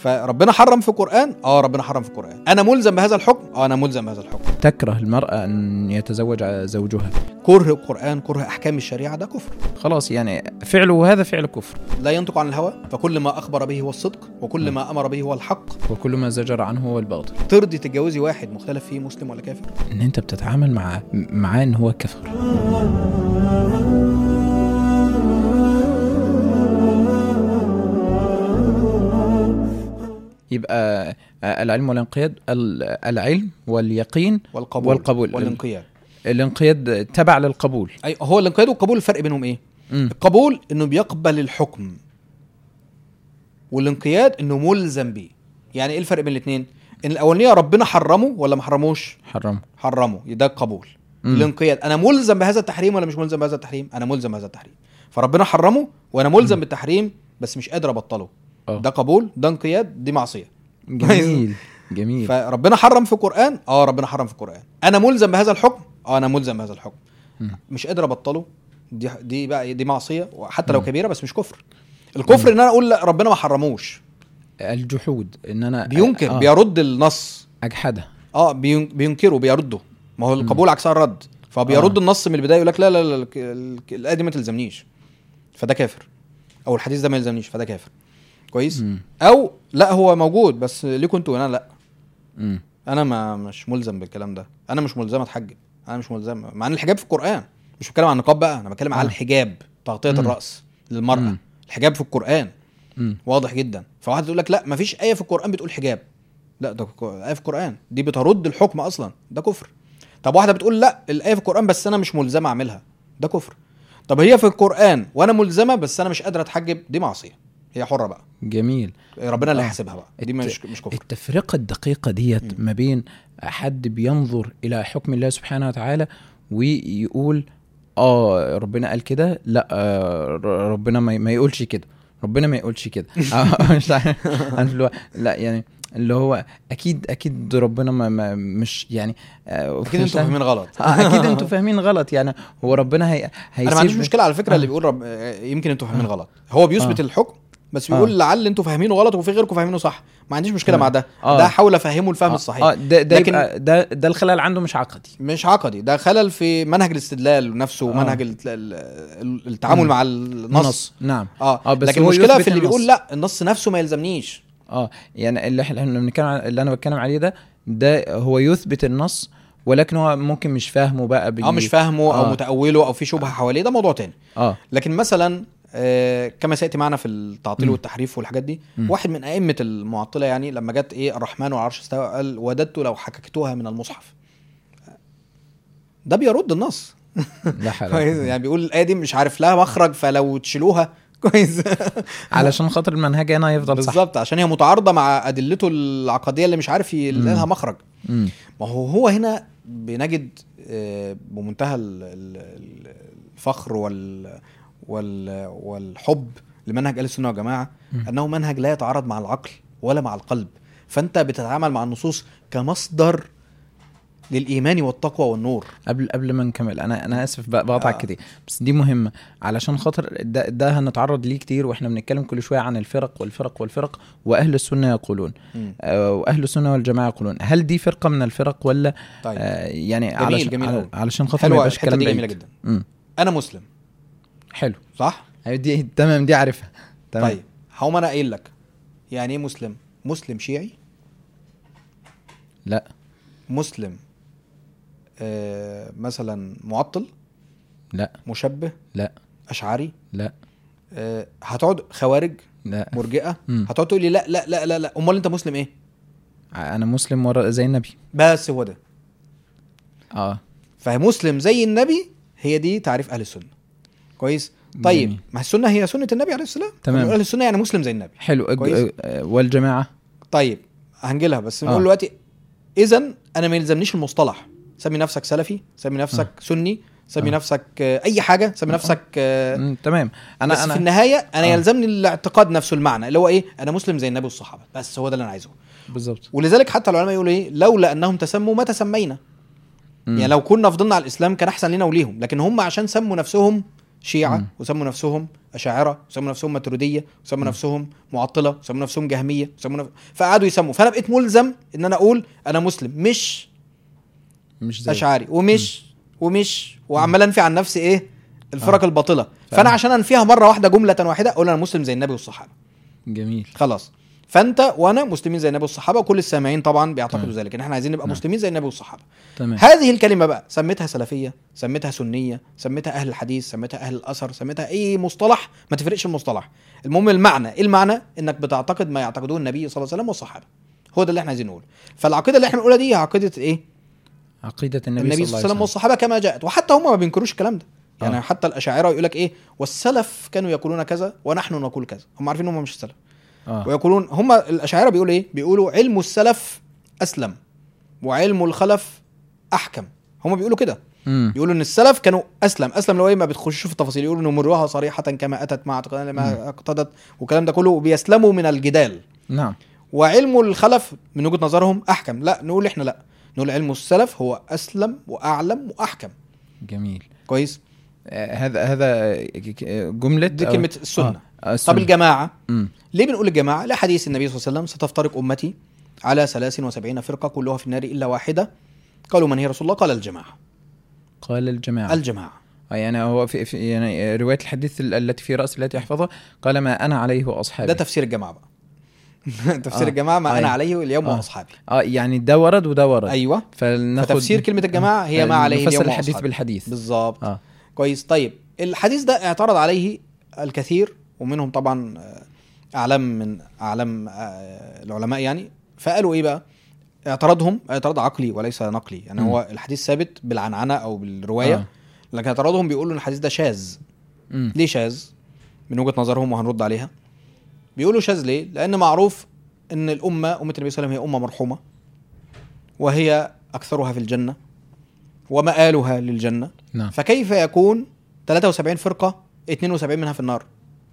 فربنا حرم في القران اه ربنا حرم في القران انا ملزم بهذا الحكم اه انا ملزم بهذا الحكم تكره المرأة أن يتزوج زوجها كره القران كره احكام الشريعه ده كفر خلاص يعني فعله هذا فعل كفر لا ينطق عن الهوى فكل ما اخبر به هو الصدق وكل ما امر به هو الحق وكل ما زجر عنه هو الباطل ترضي تتجوزي واحد مختلف فيه مسلم ولا كافر ان انت بتتعامل مع معاه ان هو كفر يبقى العلم والانقياد ال- العلم واليقين والقبول والقبول. والانقياد الانقياد تبع للقبول اي هو الانقياد والقبول الفرق بينهم ايه مم. القبول انه بيقبل الحكم والانقياد انه ملزم بيه يعني ايه الفرق بين الاثنين ان الاولانيه ربنا حرمه ولا ما حرموش حرمه حرمه ده القبول مم. الانقياد انا ملزم بهذا التحريم ولا مش ملزم بهذا التحريم انا ملزم بهذا التحريم فربنا حرمه وانا ملزم بالتحريم بس مش قادر ابطله آه. ده قبول ده انقياد دي معصيه جميل جميل فربنا حرم في القران اه ربنا حرم في القران انا ملزم بهذا الحكم اه انا ملزم بهذا الحكم مم. مش قادر ابطله دي دي بقى دي معصيه وحتى لو كبيره بس مش كفر الكفر ان انا اقول لا ربنا ما حرموش الجحود ان انا بينكر آه. بيرد النص اجحده اه بين- بينكره بيرده ما هو القبول عكسها الرد فبيرد آه. النص من البدايه يقول لك لا لا لا ال- ال- الايه دي ما تلزمنيش فده كافر او الحديث ده ما يلزمنيش فده كافر كويس مم. او لا هو موجود بس ليكوا انتوا انا لا مم. انا ما مش ملزم بالكلام ده انا مش ملزم اتحجب انا مش ملزم مع ان الحجاب في القران مش بتكلم عن النقاب بقى انا بتكلم على آه. الحجاب تغطيه مم. الراس للمراه مم. الحجاب في القران مم. واضح جدا فواحد يقول لك لا مفيش ايه في القران بتقول حجاب لا ده ك- ايه في القران دي بترد الحكم اصلا ده كفر طب واحده بتقول لا الايه في القران بس انا مش ملزمه اعملها ده كفر طب هي في القران وانا ملزمه بس انا مش قادره اتحجب دي معصيه هي حره بقى جميل ربنا اللي آه. هيحاسبها بقى دي الت- مش مش كفر التفرقة الدقيقة ديت ما بين حد بينظر إلى حكم الله سبحانه وتعالى ويقول اه ربنا قال كده لا آه ر- ربنا ما ما يقولش كده ربنا ما يقولش كده آه، مش عارف عارف اللي هو لا يعني اللي هو اكيد اكيد ربنا ما, ما مش يعني آه، اكيد مش انتوا عارف- فاهمين غلط آه، اكيد انتوا فاهمين غلط يعني هو ربنا هي هيسيب انا ما عنديش مشكله على فكره آه. اللي بيقول رب... يمكن انتوا فاهمين غلط هو بيثبت آه. الحكم بس بيقول آه. لعل انتوا فاهمينه غلط وفي غيركم فاهمينه صح ما عنديش مشكله تمام. مع ده آه. ده احاول افهمه الفهم آه، الصحيح اه ده ده لكن- لكن ده ده الخلل عنده مش عقدي مش عقدي ده خلل في منهج الاستدلال نفسه ومنهج ال- ال- التعامل مم. مع النص نعم اه, آه، بس لكن هو المشكله يثبت في اللي النص. بيقول لا النص نفسه ما يلزمنيش اه يعني اللي احنا بنتكلم عن- اللي انا بتكلم عليه ده ده هو يثبت النص ولكن هو ممكن مش فاهمه بقى بي... اه مش فاهمه او آه. متاوله او في شبهه حواليه ده موضوع تاني اه لكن مثلا آه كما سياتي معنا في التعطيل مم. والتحريف والحاجات دي مم. واحد من ائمه المعطله يعني لما جت ايه الرحمن على العرش استوى قال وددت لو حككتها من المصحف ده بيرد النص لا حول كويس ولا يعني بيقول الايه دي مش عارف لها مخرج فلو تشيلوها كويس علشان خاطر المنهج هنا يفضل صح بالظبط عشان هي متعارضه مع ادلته العقديه اللي مش عارف يلاقي لها مخرج مم. ما هو هو هنا بنجد آه، بمنتهى ال- ال- ال- الفخر وال وال والحب لمنهج اهل السنه والجماعه مم. انه منهج لا يتعارض مع العقل ولا مع القلب فانت بتتعامل مع النصوص كمصدر للايمان والتقوى والنور قبل قبل ما نكمل انا انا اسف بق- بقطعك آه. كتير بس دي مهمه علشان خاطر ده, ده هنتعرض ليه كتير واحنا بنتكلم كل شويه عن الفرق والفرق والفرق واهل السنه يقولون مم. آه واهل السنه والجماعه يقولون هل دي فرقه من الفرق ولا طيب آه يعني جميل، علشان جميل على- أوي. علشان خاطر ما حلوه يبقاش الحته كلام دي بعيد جميله جدا مم. انا مسلم حلو صح أيوة دي تمام دي عارفها تمام طيب هقوم انا قايل لك يعني ايه مسلم مسلم شيعي لا مسلم آه مثلا معطل لا مشبه لا اشعري لا آه هتقعد خوارج لا مرجئه مم. هتقعد تقول لي لا لا لا لا لا امال انت مسلم ايه انا مسلم ورا زي النبي بس هو ده اه فمسلم زي النبي هي دي تعريف اهل السنه كويس طيب جميل. ما السنه هي سنه النبي عليه السلام تمام. اهل السنه يعني مسلم زي النبي حلو كويس. أج- آه، والجماعه طيب هنجيلها بس نقول آه. دلوقتي اذا انا ما يلزمنيش المصطلح سمي نفسك سلفي سمي نفسك سني سمي آه. نفسك آه، اي حاجه سمي نفسك آه، مم، تمام انا بس انا في انا النهايه انا آه. يلزمني الاعتقاد نفسه المعنى اللي هو ايه انا مسلم زي النبي والصحابه بس هو ده اللي انا عايزه بالظبط ولذلك حتى العلماء يقولوا ايه لولا انهم تسموا ما تسمينا مم. يعني لو كنا فضلنا على الاسلام كان احسن لنا وليهم لكن هم عشان سموا نفسهم شيعه مم. وسموا نفسهم اشاعره وسموا نفسهم ماتريديه وسموا نفسهم معطله وسموا نفسهم جهميه وسموا نف... فقعدوا يسموا فانا بقيت ملزم ان انا اقول انا مسلم مش مش زي اشعري ومش ومش وعمال انفي عن نفسي ايه الفرق آه. الباطله فاهم. فانا عشان انفيها مره واحده جمله واحده اقول انا مسلم زي النبي والصحابه جميل خلاص فانت وانا مسلمين زي النبي والصحابه وكل السامعين طبعا بيعتقدوا تمام. ذلك ان احنا عايزين نبقى نعم. مسلمين زي النبي والصحابه تمام هذه الكلمه بقى سميتها سلفيه سميتها سنيه سميتها اهل الحديث سميتها اهل الاثر سميتها اي مصطلح ما تفرقش المصطلح المهم المعنى ايه المعنى انك بتعتقد ما يعتقدوه النبي صلى الله عليه وسلم والصحابه هو ده اللي احنا عايزين نقوله فالعقيده اللي احنا بنقولها دي هي عقيده ايه عقيدة النبي, النبي, صلى صلى الله عليه الله وسلم والصحابه كما جاءت وحتى هم ما بينكروش الكلام ده يعني آه. حتى الاشاعره يقول لك ايه والسلف كانوا يقولون كذا ونحن نقول كذا هم عارفين ان هم مش السلف آه. ويقولون هم الاشاعره بيقولوا ايه بيقولوا علم السلف اسلم وعلم الخلف احكم هم بيقولوا كده مم. بيقولوا ان السلف كانوا اسلم اسلم لو ايه ما بتخشوش في التفاصيل يقولوا نمرها صريحه كما اتت مع اعتقادنا ما اقتضت والكلام ده كله وبيسلموا من الجدال نعم وعلم الخلف من وجهه نظرهم احكم لا نقول احنا لا نقول علم السلف هو اسلم واعلم واحكم جميل كويس آه، هذا هذا جملة دي أو- كلمه السنه آه. آه. طب السنة. الجماعه مم. ليه بنقول الجماعه لحديث النبي صلى الله عليه وسلم ستفترق امتي على 73 فرقه كلها في النار الا واحده قالوا من هي رسول الله قال الجماعه قال الجماعة الجماعه آه، يعني هو في, في يعني رواية الحديث ال- التي في رأس التي أحفظها قال ما أنا عليه وأصحابي ده تفسير الجماعه بقى تفسير آه. الجماعه ما آه. انا عليه اليوم آه. واصحابي اه يعني ده ورد وده ورد ايوه فلناخد فتفسير كلمه الجماعه هي ما عليه نفسر اليوم الحديث واصحابي بالحديث بالظبط اه كويس طيب الحديث ده اعترض عليه الكثير ومنهم طبعا آه، اعلام من اعلام آه، العلماء يعني فقالوا ايه بقى اعتراضهم اعتراض عقلي وليس نقلي يعني مم. هو الحديث ثابت بالعنعنه او بالروايه آه. لكن اعتراضهم بيقولوا ان الحديث ده شاذ مم. ليه شاذ من وجهه نظرهم وهنرد عليها بيقولوا شاذ ليه لان معروف ان الامه امه النبي صلى الله عليه وسلم هي امه مرحومه وهي اكثرها في الجنه ومآلها للجنه نعم فكيف يكون 73 فرقه 72 منها في النار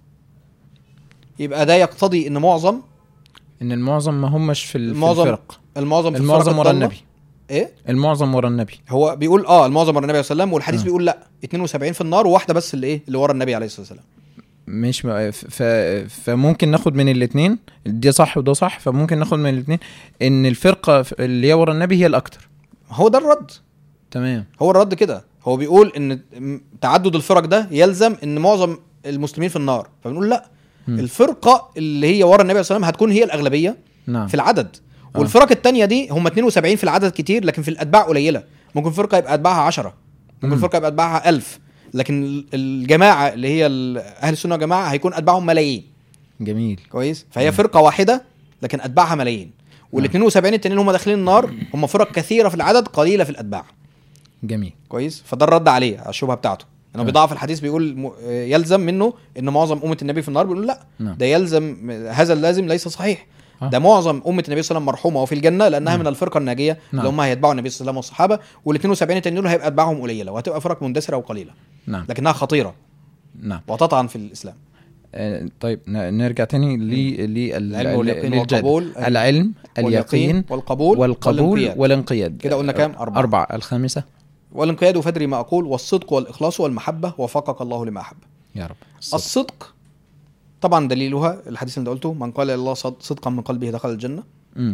يبقى ده يقتضي ان معظم ان المعظم ما همش في, ال- في المعظم الفرق المعظم في المعظم الفرق ورا الضالة. النبي ايه المعظم ورا النبي هو بيقول اه المعظم ورا النبي صلى الله عليه وسلم والحديث آه. بيقول لا 72 في النار وواحده بس اللي ايه اللي ورا النبي عليه الصلاه والسلام مش م- ف... ف- فممكن ناخد من الاثنين دي صح وده صح فممكن ناخد من الاثنين ان الفرقه ف- اللي هي ورا النبي هي الاكثر هو ده الرد تمام هو الرد كده هو بيقول ان م- تعدد الفرق ده يلزم ان معظم المسلمين في النار فبنقول لا مم. الفرقه اللي هي ورا النبي صلى الله عليه وسلم هتكون هي الاغلبيه نعم في العدد آه. والفرق التانية دي هم 72 في العدد كتير لكن في الاتباع قليله ممكن فرقه يبقى اتباعها 10 ممكن مم. فرقه يبقى اتباعها 1000 لكن ال- الجماعه اللي هي ال- اهل السنه والجماعه هيكون اتباعهم ملايين جميل كويس فهي مم. فرقه واحده لكن اتباعها ملايين وال 72 التانيين هم داخلين النار هم فرق كثيره في العدد قليله في الاتباع جميل كويس فده الرد عليه على الشبهه بتاعته انه آه. بيضعف الحديث بيقول م- يلزم منه ان معظم امه النبي في النار بيقول لا نعم ده يلزم هذا اللازم ليس صحيح آه. ده معظم امه النبي صلى الله عليه وسلم مرحومه وفي الجنه لانها نعم. من الفرقه الناجيه نعم. اللي هم هيتبعوا النبي صلى الله عليه وسلم والصحابه وال 72 التانيين دول هيبقى اتباعهم قليله وهتبقى فرق مندثره وقليله نعم لكنها خطيره نعم وتطعن في الاسلام آه، طيب ن- نرجع تاني ل ل- العلم واليقين والقبول العلم اليقين والقبول والقبول والانقياد. والانقياد كده قلنا كام؟ أربعة. أربعة الخامسة والانقياد وفدري ما اقول والصدق والاخلاص والمحبه وفقك الله لما احب يا رب الصدق طبعا دليلها الحديث اللي أنت قلته من قال الله صد- صدقا من قلبه دخل الجنه مم.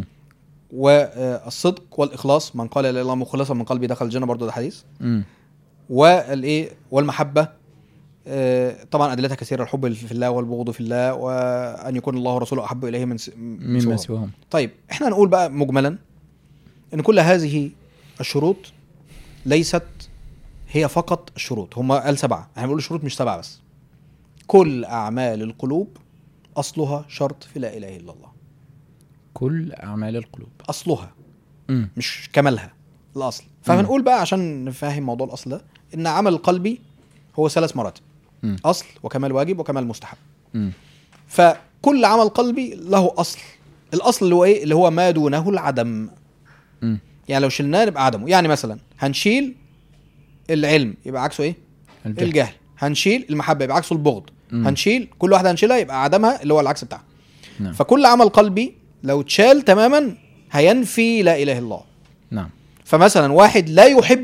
والصدق والاخلاص من قال لا اله الا الله مخلصا من قلبه دخل الجنه برضه ده حديث مم. والايه والمحبه آه، طبعا ادلتها كثيره الحب في الله والبغض في الله وان يكون الله ورسوله احب اليه من س- مما سواهم. سواهم طيب احنا نقول بقى مجملا ان كل هذه الشروط ليست هي فقط الشروط هم قال سبعه احنا بنقول الشروط مش سبعه بس كل اعمال القلوب اصلها شرط في لا اله الا الله كل أعمال القلوب اصلها مم. مش كمالها الاصل فهنقول بقى عشان نفهم موضوع الاصل ده ان عمل القلبي هو ثلاث مراتب مم. اصل وكمال واجب وكمال مستحب مم. فكل عمل قلبي له اصل الاصل اللي هو ايه اللي هو ما دونه العدم مم. يعني لو شلناه يبقى عدمه يعني مثلا هنشيل العلم يبقى عكسه ايه الجهل. الجهل هنشيل المحبه يبقى عكسه البغض مم. هنشيل كل واحده هنشيلها يبقى عدمها اللي هو العكس بتاعها نعم فكل عمل قلبي لو اتشال تماما هينفي لا اله الا الله نعم فمثلا واحد لا يحب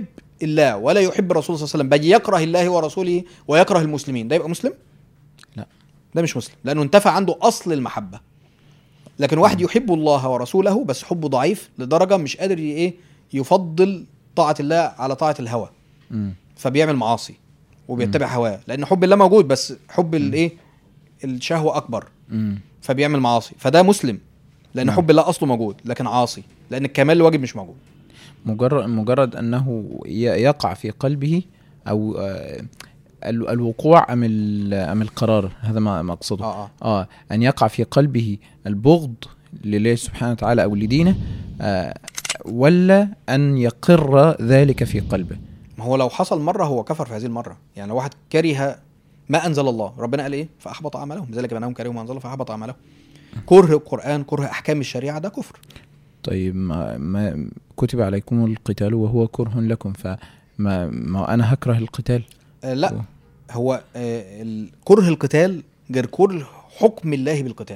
الله ولا يحب الرسول صلى الله عليه وسلم بل يكره الله ورسوله ويكره المسلمين ده يبقى مسلم لا. ده مش مسلم لانه انتفى عنده اصل المحبه لكن واحد يحب الله ورسوله بس حبه ضعيف لدرجه مش قادر ي- ايه يفضل طاعه الله على طاعه الهوى مم. فبيعمل معاصي وبيتبع هواه لان حب الله موجود بس حب الايه الشهوه اكبر مم. فبيعمل معاصي فده مسلم لان نعم. حب الله اصله موجود لكن عاصي لان الكمال الواجب مش موجود مجرد مجرد انه ي- يقع في قلبه او آه، ال- الوقوع ام ال- ام القرار هذا ما ما اقصده اه اه اه ان يقع في قلبه البغض لله سبحانه وتعالى او لدينه آه ولا ان يقر ذلك في قلبه ما هو لو حصل مره هو كفر في هذه المره يعني لو واحد كره ما انزل الله ربنا قال ايه فاحبط اعمالهم ذلك بانهم كرهوا ما انزل الله فاحبط اعمالهم كره القران كره احكام الشريعه ده كفر طيب ما, ما كتب عليكم القتال وهو كره لكم فما ما انا هكره القتال آه لا هو آه ال- كره القتال غير كره حكم الله بالقتال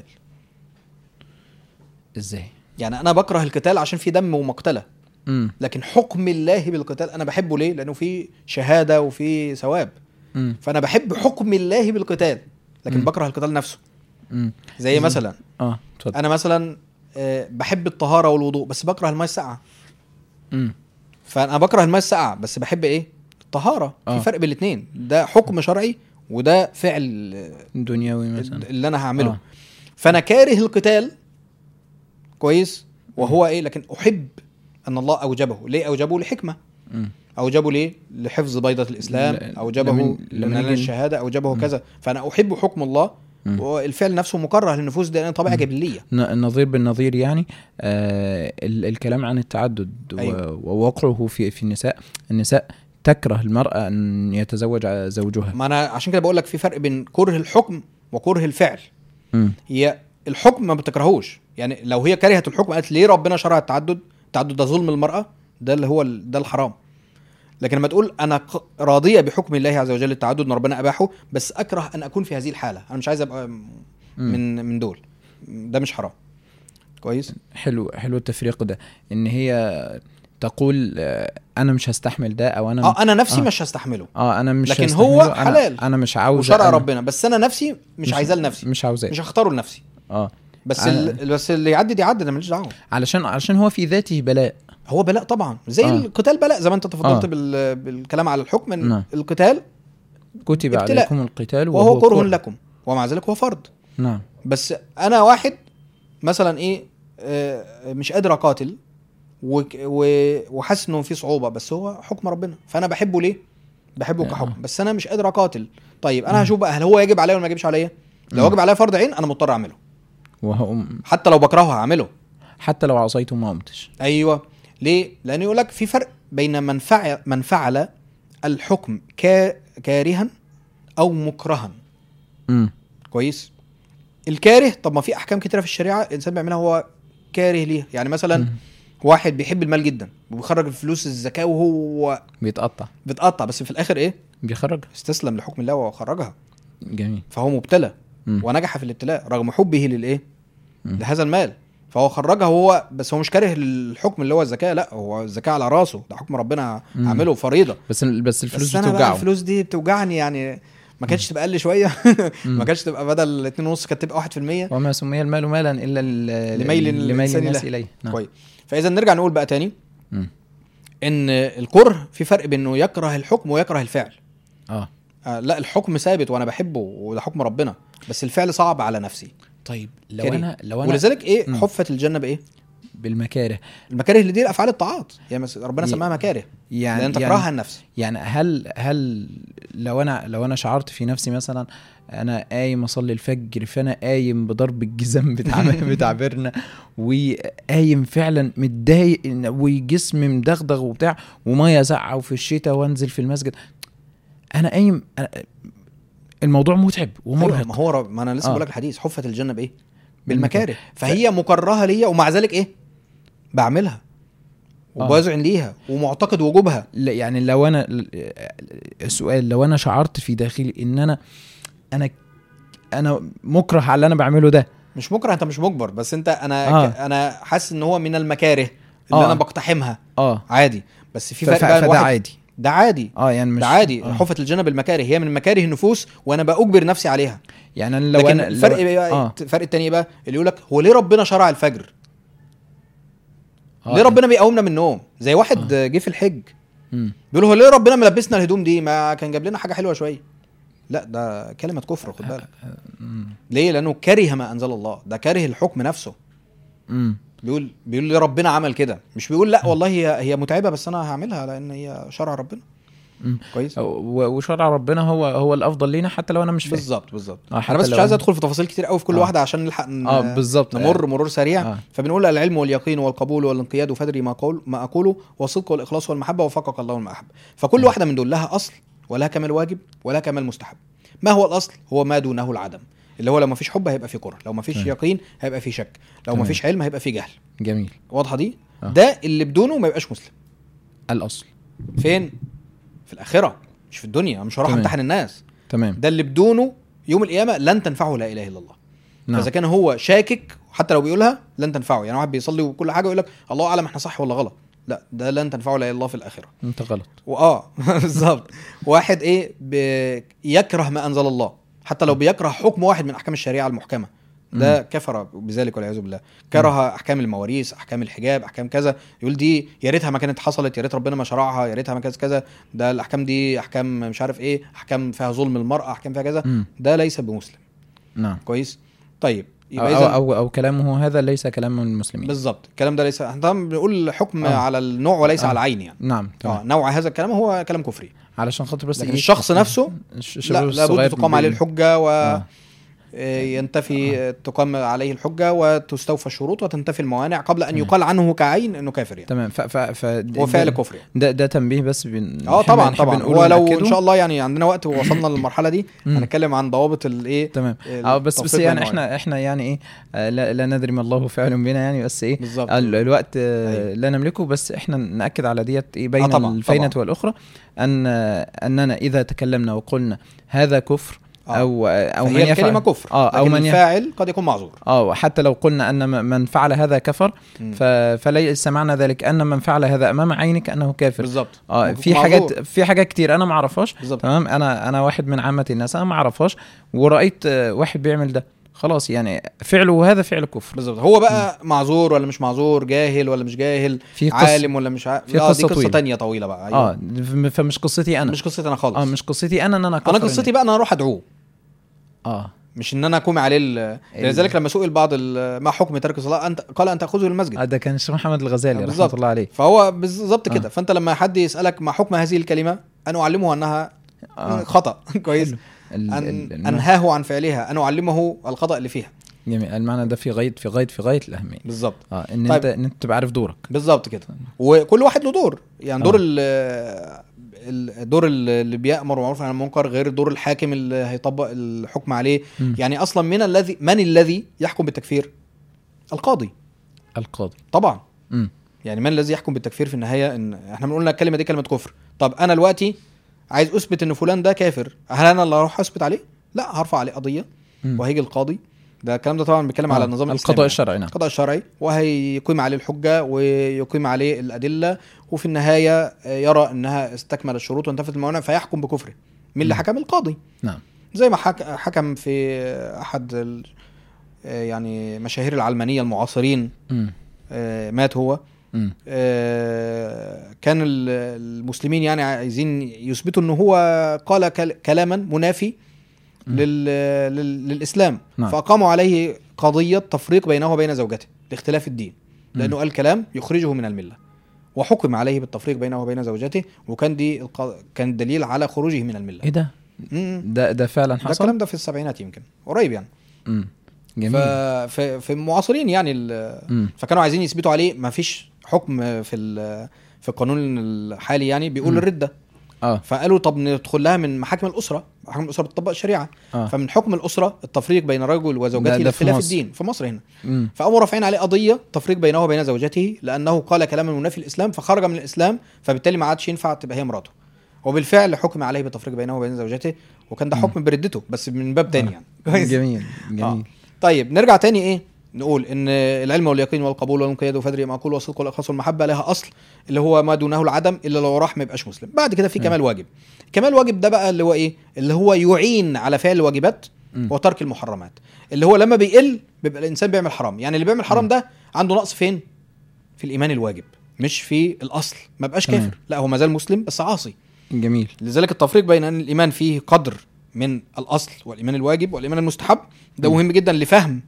ازاي يعني انا بكره القتال عشان في دم ومقتله امم لكن حكم الله بالقتال انا بحبه ليه لانه في شهاده وفي ثواب امم فانا بحب حكم الله بالقتال لكن مم. بكره القتال نفسه امم زي زي- مثلا اه اتفضل انا مثلا آه، بحب الطهاره والوضوء بس بكره الماء الساقعه امم فانا بكره الماء الساقعه بس بحب ايه الطهاره آه. في فرق بين الاثنين ده حكم شرعي وده فعل آه، دنيوي مثلا اللي انا هعمله آه. فانا كاره القتال كويس وهو ايه لكن احب ان الله اوجبه ليه اوجبه لحكمه مم. اوجبه ليه لحفظ بيضه الاسلام ل- اوجبه لمن- لمن لمنال يجي- الشهاده اوجبه مم. كذا فانا احب حكم الله مم. والفعل نفسه مكره للنفوس ده لأن طبيعه مم. جبليه ن- النظير بالنظير يعني آه ال- الكلام عن التعدد و- أيوة. ووقعه في في النساء النساء تكره المرأة أن يتزوج ع- زوجها ما انا عشان كده بقول لك في فرق بين كره الحكم وكره الفعل مم. هي الحكم ما بتكرهوش يعني لو هي كرهت الحكم قالت ليه ربنا شرع التعدد التعدد ده ظلم المراه ده اللي هو ال- ده الحرام لكن لما تقول انا ق- راضيه بحكم الله عز وجل التعدد ان ربنا اباحه بس اكره ان اكون في هذه الحاله انا مش عايز ابقى م- مم. من من دول ده مش حرام كويس حلو حلو التفريق ده ان هي تقول آه، انا مش هستحمل ده او انا اه انا نفسي آه. مش هستحمله اه انا مش لكن هستحمله، هو أنا- حلال. انا مش عاوز وشرع أنا- ربنا بس انا نفسي مش, مش- عايزاه لنفسي مش عاوزاه مش هختاره لنفسي اه بس أنا- ال... بس اللي يعدي يعدي انا ماليش دعوه علشان علشان هو في ذاته بلاء هو بلاء طبعا زي آه. آه. القتال بلاء زي ما انت تفضلت آه. آه. بال... بالكلام على الحكم ان نعم. القتال كتب ابتلاء. عليكم القتال وهو كره كره. لكم ومع ذلك هو فرض نعم بس انا واحد مثلا ايه آه، مش قادر اقاتل وك- و- وحاسس انه في صعوبه بس هو حكم ربنا فانا بحبه ليه بحبه آه. كحكم بس انا مش قادر اقاتل طيب انا هشوف بقى هل هو يجب عليا ولا ما يجبش عليا لو مم. واجب عليا فرض عين انا مضطر اعمله وهو حتى لو بكرهه هعمله حتى لو عصيته ما قمتش ايوه ليه لان يقول لك في فرق بين من فعل من فعل الحكم كا- كارها او مكرها امم كويس الكاره طب ما في احكام كتيره في الشريعه الانسان بيعملها هو كاره ليها يعني مثلا مم. واحد بيحب المال جدا وبيخرج الفلوس الزكاه وهو بيتقطع بتقطع بس في الاخر ايه بيخرج استسلم لحكم الله وخرجها جميل فهو مبتلى مم. ونجح في الابتلاء رغم حبه للايه مم. لهذا المال فهو خرجها هو بس هو مش كاره للحكم اللي هو الزكاه لا هو الزكاه على راسه ده حكم ربنا مم. عامله فريضه بس بس الفلوس بس انا بقى بتوجعه الفلوس دي بتوجعني يعني ما كانتش تبقى اقل شويه مم. ما كانتش تبقى بدل 2.5 كانت تبقى 1% وما سمي المال مالا الا ل- لميل لميل الإنسان الناس إليه. اليه نعم. كويس فاذا نرجع نقول بقى تاني مم. ان الكره في فرق بين انه يكره الحكم ويكره الفعل اه آه لا الحكم ثابت وانا بحبه وده حكم ربنا بس الفعل صعب على نفسي طيب لو كريه. انا لو انا ولذلك ايه مم. حفت الجنه بايه بالمكاره المكاره اللي دي الافعال الطاعات يعني مس- ربنا ي- سماها مكاره يعني لان يعني, تكرهها النفس يعني هل هل لو انا لو انا شعرت في نفسي مثلا انا قايم اصلي الفجر فانا قايم بضرب الجزم بتاع بتعبيرنا وقايم فعلا متضايق إن- وجسمي مدغدغ وبتاع وميه ساقعه وفي الشتاء وانزل في المسجد انا قايم أنا- الموضوع متعب أيوة ومرهق ما هو رب ما انا لسه آه. بقول لك الحديث حفت الجنه بايه بالمكاره. بالمكاره فهي مكرهه ليا ومع ذلك ايه بعملها آه. وبذعن ليها ومعتقد وجوبها لا يعني لو انا السؤال لو انا شعرت في داخلي ان انا انا انا مكره على اللي انا بعمله ده مش مكره انت مش مجبر بس انت انا آه. ك... انا حاسس ان هو من المكاره اللي آه. انا بقتحمها اه عادي بس في ف- فرق ف- بقى فده واحد عادي ده عادي اه يعني مش ده عادي آه. حفت الجنه بالمكاره هي من مكاره النفوس وانا باجبر نفسي عليها يعني أنا لو لكن انا الفرق لو... إيه بقى اه الفرق التاني إيه بقى اللي يقول لك هو ليه ربنا شرع الفجر آه. ليه ربنا بيقومنا من النوم زي واحد جه في الحج مم. بيقول هو ليه ربنا ملبسنا الهدوم دي ما كان جاب لنا حاجه حلوه شويه لا ده كلمه كفر خد بالك مم. ليه لانه كره ما انزل الله ده كاره الحكم نفسه مم. بيقول بيقول ليه ربنا عمل كده مش بيقول لا والله هي هي متعبه بس انا هعملها لان هي شرع ربنا مم. كويس و- وشرع ربنا هو هو الافضل لينا حتى لو انا مش فاهم بالظبط بالظبط آه، انا حتى بس مش لو عايز أنا- ادخل في تفاصيل كتير قوي في كل آه. واحده عشان نلحق ن- اه بالظبط نمر مرور سريع آه. فبنقول العلم واليقين والقبول والانقياد فادري ما اقول ما اقوله والصدق والاخلاص والمحبه وفقك الله المحبه فكل واحده من دول لها اصل ولها كمال واجب ولها كمال مستحب ما هو الاصل هو ما دونه العدم اللي هو لو ما فيش حب هيبقى في كره لو ما فيش تمام. يقين هيبقى في شك لو ما تمام. فيش علم هيبقى في جهل جميل واضحه دي آه. ده اللي بدونه ما يبقاش مسلم الاصل فين في الاخره مش في الدنيا مش هروح تمام. امتحن الناس تمام ده اللي بدونه يوم القيامه لن تنفعه لا اله الا الله نعم فاذا كان هو شاكك حتى لو بيقولها لن تنفعه يعني واحد بيصلي وكل حاجه يقول لك الله اعلم احنا صح ولا غلط لا ده لن تنفعه لا اله الا الله في الاخره انت غلط واه بالظبط واحد ايه بي- يكره ما انزل الله حتى لو بيكره حكم واحد من احكام الشريعه المحكمه ده كفر بذلك والعياذ بالله كره احكام المواريث احكام الحجاب احكام كذا يقول دي يا ريتها ما كانت حصلت يا ريت ربنا ما شرعها يا ريتها ما كذا كذا ده الاحكام دي احكام مش عارف ايه احكام فيها ظلم المراه احكام فيها كذا مم. ده ليس بمسلم نعم كويس طيب أو, يبقى أو, اذا أو, او كلامه هذا ليس كلام من المسلمين بالظبط الكلام ده ليس احنا طبعا بنقول حكم آه. على النوع وليس آه. على العين يعني نعم اه تمام نوع هذا الكلام هو كلام كفري علشان خاطر بس لكن إيه؟ الشخص نفسه الش- لا الشباب لابد الصغير تقام عليه بي- الحجه و آه. آه، ينتفي تقام عليه الحجه وتستوفى الشروط وتنتفي الموانع قبل ان يقال عنه كعين انه كافر يعني تمام ف ف ف هو فعل ده- كفر يعني. ده ده تنبيه بس بن... اه نحب- طبعا نحب طبعا نقوله هو لو ونأكده. ان شاء الله يعني عندنا وقت ووصلنا للمرحله دي مم. هنتكلم عن ضوابط الايه تمام اه بس بس التوفيق يعني بين احنا احنا يعني ايه آه لا, لا ندري ما الله فاعل بنا يعني بس ايه بالظبط ال- الوقت آه أيوة. لا نملكه بس احنا ناكد على ديت ايه بين آه طبعاً، الفينه طبعاً. والاخرى ان آه، اننا اذا تكلمنا وقلنا هذا كفر آه. او او من فهي يفعل الكلمه كفر اه او لكن من يفعل الفاعل قد يكون معذور اه حتى لو قلنا ان م- من فعل هذا كفر مم. ف... فليس معنى ذلك ان من فعل هذا امام عينك انه كافر بالظبط اه ممكن في يكون حاجات معذور. في حاجات كتير انا ما اعرفهاش بالظبط تمام انا انا واحد من عامه الناس انا ما اعرفهاش ورايت آه، واحد بيعمل ده خلاص يعني فعله هذا فعل كفر بالظبط هو بقى معذور ولا مش معذور جاهل ولا مش جاهل في قصة عالم ولا مش عالم في لا قصة دي قصه طويلة. تانية طويله بقى أيوة. اه ف- فمش قصتي انا مش قصتي انا خالص اه مش قصتي انا ان انا انا كفر قصتي بقى ان انا اروح ادعوه اه مش ان انا اقوم عليه ال- لذلك لما سئل بعض ال- ما حكم ترك الصلاه انت قال ان تاخذه للمسجد آه، ده كان الشيخ محمد الغزالي رحمه بالظبط. الله عليه فهو بالظبط كده آه. فانت لما حد يسالك ما حكم هذه الكلمه انا اعلمه انها آه. خطا كويس حلو. ال- أن ال- الم- انهاه عن فعلها ان اعلمه الخطا اللي فيها جميل المعنى ده في غايه في غايه في غايه الاهميه بالظبط اه ان طيب. انت ان انت تبقى عارف دورك بالظبط كده وكل واحد له دور يعني دور آه. ال- الدور اللي بيامر بالمعروف عن المنكر غير دور الحاكم اللي هيطبق الحكم عليه مم. يعني اصلا من الذي من الذي يحكم بالتكفير القاضي القاضي طبعا امم يعني من الذي يحكم بالتكفير في النهايه ان احنا بنقول الكلمه دي كلمه كفر طب انا دلوقتي عايز اثبت ان فلان ده كافر هل انا اللي هروح اثبت عليه لا هرفع عليه قضيه مم. وهيجي القاضي ده الكلام ده طبعا بيتكلم على آه، النظام القضاء الإسلامي الشرعي نعم القضاء الشرعي وهيقيم عليه الحجه ويقيم عليه الادله وفي النهايه آه، يرى انها استكمل الشروط وانتفت الموانع فيحكم بكفره مين اللي مم. حكم القاضي نعم زي ما حك... حكم في احد ال... آه، يعني مشاهير العلمانيه المعاصرين امم آه، مات هو امم آه، كان ال- المسلمين يعني عايزين يثبتوا ان هو قال كل- كلاما منافي مم. لل... لل... للاسلام نعم. فاقاموا عليه قضيه تفريق بينه وبين زوجته لاختلاف الدين لانه مم. قال كلام يخرجه من المله وحكم عليه بالتفريق بينه وبين زوجته وكان دي الق... كان دليل على خروجه من المله ايه ده مم. ده ده فعلا ده حصل الكلام ده في السبعينات يمكن قريب يعني امم ف... جميل في في المعاصرين يعني ال... امم فكانوا عايزين يثبتوا عليه ما فيش حكم في ال... في القانون الحالي يعني بيقول مم. الرده اه فقالوا طب ندخل لها من محاكم الاسره محاكم الاسره بتطبق الشريعه اه فمن حكم الاسره التفريق بين الرجل وزوجته ده- ده في لاختلاف مصر. الدين في مصر هنا امم فقاموا رافعين عليه قضيه تفريق بينه وبين زوجته لانه قال كلاما منافي الاسلام فخرج من الاسلام فبالتالي ما عادش ينفع تبقى هي مراته وبالفعل حكم عليه بالتفريق بينه وبين زوجته وكان ده مم. حكم بردته بس من باب تاني آه. يعني كويس جميل آه. جميل طيب نرجع تاني ايه نقول ان العلم واليقين والقبول والانقياد وفدر ما اقول والصدق والاخلاص والمحبه لها اصل اللي هو ما دونه العدم الا لو راح ما يبقاش مسلم بعد كده في مم. كمال واجب كمال واجب ده بقى اللي هو ايه اللي هو يعين على فعل الواجبات مم. وترك المحرمات اللي هو لما بيقل بيبقى الانسان بيعمل حرام يعني اللي بيعمل حرام ده عنده نقص فين في الايمان الواجب مش في الاصل ما بقاش تمام. كافر لا هو ما زال مسلم بس عاصي جميل لذلك التفريق بين ان الايمان فيه قدر من الاصل والايمان الواجب والايمان المستحب ده م. مهم جدا لفهم